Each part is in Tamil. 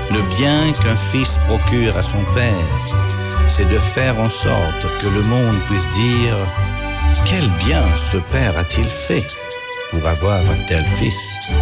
Le bien qu'un fils procure à son père, c'est de faire en sorte que le monde puisse dire Quel bien ce père a-t-il fait pour avoir un tel fils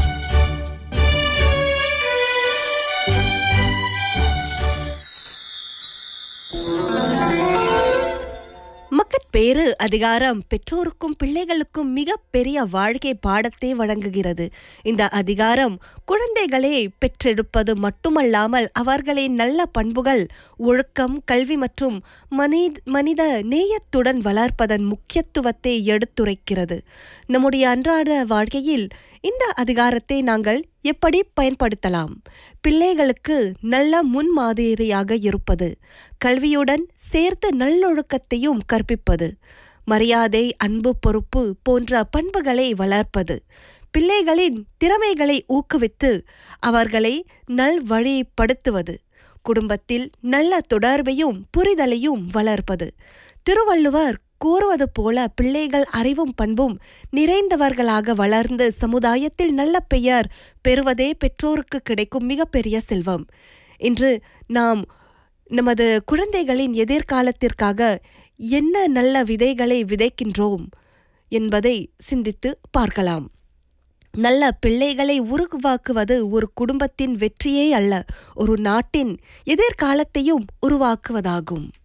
மக்கட்பேறு அதிகாரம் பெற்றோருக்கும் பிள்ளைகளுக்கும் மிக பெரிய வாழ்க்கை பாடத்தை வழங்குகிறது இந்த அதிகாரம் குழந்தைகளை பெற்றெடுப்பது மட்டுமல்லாமல் அவர்களின் நல்ல பண்புகள் ஒழுக்கம் கல்வி மற்றும் மனித மனித நேயத்துடன் வளர்ப்பதன் முக்கியத்துவத்தை எடுத்துரைக்கிறது நம்முடைய அன்றாட வாழ்க்கையில் இந்த அதிகாரத்தை நாங்கள் எப்படி பயன்படுத்தலாம் பிள்ளைகளுக்கு நல்ல முன்மாதிரியாக இருப்பது கல்வியுடன் சேர்த்து நல்லொழுக்கத்தையும் கற்பிப்பது மரியாதை அன்பு பொறுப்பு போன்ற பண்புகளை வளர்ப்பது பிள்ளைகளின் திறமைகளை ஊக்குவித்து அவர்களை நல்வழிப்படுத்துவது குடும்பத்தில் நல்ல தொடர்பையும் புரிதலையும் வளர்ப்பது திருவள்ளுவர் கூறுவது போல பிள்ளைகள் அறிவும் பண்பும் நிறைந்தவர்களாக வளர்ந்து சமுதாயத்தில் நல்ல பெயர் பெறுவதே பெற்றோருக்கு கிடைக்கும் மிகப்பெரிய செல்வம் இன்று நாம் நமது குழந்தைகளின் எதிர்காலத்திற்காக என்ன நல்ல விதைகளை விதைக்கின்றோம் என்பதை சிந்தித்து பார்க்கலாம் நல்ல பிள்ளைகளை உருவாக்குவது ஒரு குடும்பத்தின் வெற்றியே அல்ல ஒரு நாட்டின் எதிர்காலத்தையும் உருவாக்குவதாகும்